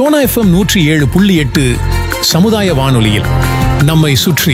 Sona FM நூற்றி ஏழு புள்ளி எட்டு சமுதாய வானொலியில் நம்மை சுற்றி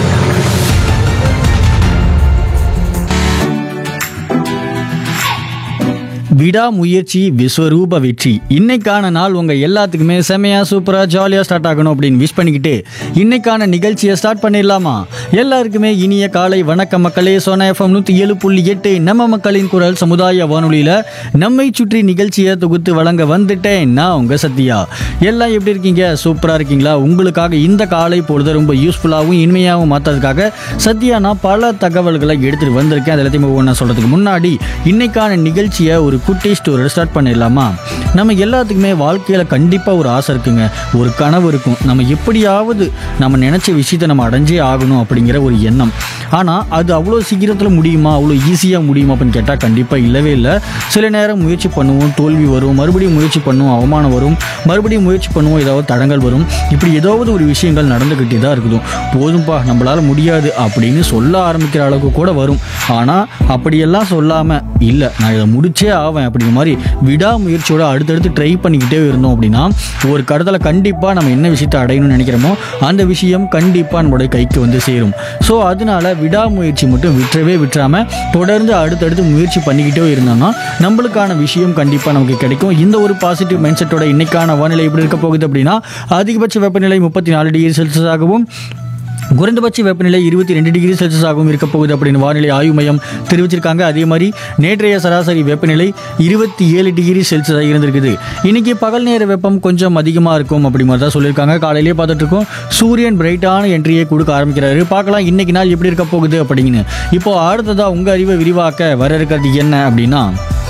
விடாமுயற்சி விஸ்வரூப வெற்றி இன்னைக்கான நாள் உங்க எல்லாத்துக்குமே செமையா சூப்பரா ஜாலியா ஸ்டார்ட் ஆகணும் அப்படின்னு விஷ் பண்ணிக்கிட்டு இன்னைக்கான நிகழ்ச்சியை ஸ்டார்ட் பண்ணிடலாமா எல்லாருக்குமே இனிய காலை வணக்கம் மக்களே சோனா எஃப்எம் நூத்தி ஏழு புள்ளி எட்டு நம்ம மக்களின் குரல் சமுதாய வானொலியில நம்மை சுற்றி நிகழ்ச்சியை தொகுத்து வழங்க வந்துட்டேன் நான் உங்க சத்யா எல்லாம் எப்படி இருக்கீங்க சூப்பரா இருக்கீங்களா உங்களுக்காக இந்த காலை பொழுது ரொம்ப யூஸ்ஃபுல்லாகவும் இனிமையாகவும் மாற்றதுக்காக சத்யா நான் பல தகவல்களை எடுத்துட்டு வந்திருக்கேன் அது எல்லாத்தையும் ஒவ்வொன்றா சொல்றதுக்கு முன்னாடி இன்னைக்கான நிகழ்ச்சியை ஒரு குட்டி ஸ்டோரி ஸ்டார்ட் பண்ணிடலாமா நம்ம எல்லாத்துக்குமே வாழ்க்கையில் கண்டிப்பாக ஒரு ஆசை இருக்குங்க ஒரு கனவு இருக்கும் நம்ம எப்படியாவது நம்ம நினச்ச விஷயத்தை நம்ம அடைஞ்சே ஆகணும் அப்படிங்கிற ஒரு எண்ணம் ஆனால் அது அவ்வளோ சீக்கிரத்தில் முடியுமா அவ்வளோ ஈஸியாக முடியுமா அப்படின்னு கேட்டால் கண்டிப்பாக இல்லவே இல்லை சில நேரம் முயற்சி பண்ணுவோம் தோல்வி வரும் மறுபடியும் முயற்சி பண்ணுவோம் அவமானம் வரும் மறுபடியும் முயற்சி பண்ணுவோம் ஏதாவது தடங்கள் வரும் இப்படி ஏதாவது ஒரு விஷயங்கள் நடந்துக்கிட்டே தான் இருக்குது போதும்பா நம்மளால் முடியாது அப்படின்னு சொல்ல ஆரம்பிக்கிற அளவுக்கு கூட வரும் ஆனால் அப்படியெல்லாம் சொல்லாமல் இல்லை நான் இதை முடிச்சே ஆவேன் அப்படிங்கிற மாதிரி விடாமுயற்சியோட அடுத்தடுத்து ட்ரை பண்ணிக்கிட்டே இருந்தோம் அப்படின்னா ஒரு கடத்தில் கண்டிப்பாக நம்ம என்ன விஷயத்தை அடையணும்னு நினைக்கிறோமோ அந்த விஷயம் கண்டிப்பாக நம்மளுடைய கைக்கு வந்து சேரும் ஸோ அதனால விடாமுயற்சி மட்டும் விட்டுறவே விட்டுறாம தொடர்ந்து அடுத்தடுத்து முயற்சி பண்ணிக்கிட்டே இருந்தோம்னா நம்மளுக்கான விஷயம் கண்டிப்பாக நமக்கு கிடைக்கும் இந்த ஒரு பாசிட்டிவ் மைண்ட் செட்டோட இன்னைக்கான வானிலை எப்படி இருக்க போகுது அப்படின்னா அதிகபட்ச வெப்பநிலை முப்பத்தி நாலு டிகிரி செல்சியஸாகவும் குறைந்தபட்ச வெப்பநிலை இருபத்தி ரெண்டு டிகிரி செல்சியஸ் ஆகவும் இருக்க போகுது அப்படின்னு வானிலை ஆய்வு மையம் தெரிவிச்சிருக்காங்க அதே மாதிரி நேற்றைய சராசரி வெப்பநிலை இருபத்தி ஏழு டிகிரி செல்சியஸாக இருந்திருக்குது இன்னைக்கு பகல் நேர வெப்பம் கொஞ்சம் அதிகமாக இருக்கும் அப்படி மாதிரி தான் சொல்லியிருக்காங்க காலையிலேயே பார்த்துட்டு இருக்கோம் சூரியன் பிரைட்டான என்ட்ரியை கொடுக்க ஆரம்பிக்கிறாரு பார்க்கலாம் இன்னைக்கு நாள் எப்படி இருக்க போகுது அப்படின்னு இப்போ அடுத்ததா உங்க அறிவை விரிவாக்க வர இருக்கிறது என்ன அப்படின்னா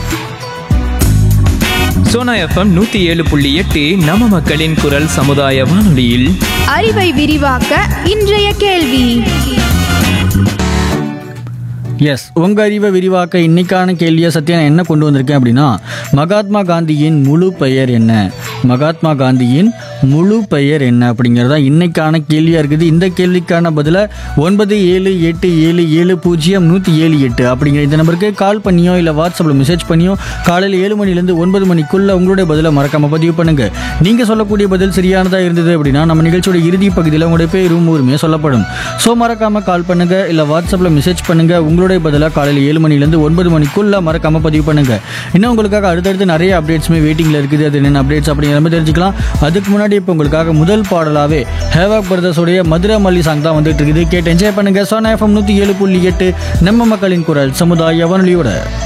சோனா எஃப்எம் நூத்தி ஏழு புள்ளி எட்டு நம்ம மக்களின் குரல் சமுதாய வானொலியில் அறிவை விரிவாக்க இன்றைய கேள்வி எஸ் உங்க அறிவை விரிவாக்க இன்னைக்கான கேள்வியை சத்யா நான் என்ன கொண்டு வந்திருக்கேன் அப்படின்னா மகாத்மா காந்தியின் முழு பெயர் என்ன மகாத்மா காந்தியின் முழு பெயர் என்ன அப்படிங்கிறதா இன்னைக்கான கேள்வியா இருக்குது இந்த கேள்விக்கான பதில ஒன்பது ஏழு எட்டு ஏழு ஏழு பூஜ்ஜியம் நூற்றி ஏழு எட்டு அப்படிங்கிற இந்த நம்பருக்கு கால் பண்ணியோ இல்லை வாட்ஸ்அப்பில் மெசேஜ் பண்ணியோ காலையில் ஏழு மணிலேருந்து ஒன்பது மணிக்குள்ள உங்களுடைய பதிலை மறக்காம பதிவு பண்ணுங்க நீங்க சொல்லக்கூடிய பதில் சரியானதா இருந்தது அப்படின்னா நம்ம நிகழ்ச்சியோட இறுதி பகுதியில் உங்களுடைய பேரும் ஊருமே சொல்லப்படும் ஸோ மறக்காம கால் பண்ணுங்க இல்லை வாட்ஸ்அப்பில் மெசேஜ் பண்ணுங்க உங்களுடைய பதிலாக காலையில் ஏழு மணிலேருந்து ஒன்பது மணிக்குள்ள மறக்காம பதிவு பண்ணுங்க இன்னும் உங்களுக்காக அடுத்தடுத்து நிறைய அப்டேட்ஸுமே வெயிட்டிங்ல இருக்குது அது என்னென்ன அப்டேட்ஸ் அப்படிங்கிற மாதிரி தெரிஞ்சுக்கலாம் அதுக்கு முன்னாடி இப்போ உங்களுக்காக முதல் பாடலாவே ஹேவாக் பிரதர்ஸோடைய மதுரை மல்லி சாங் தான் வந்துட்டு இருக்குது கேட்டு என்ஜாய் பண்ணுங்க சோனா எஃப்எம் நூற்றி ஏழு புள்ளி எட்டு நம்ம மக்களின் குரல் சமுதாய வானொலியோட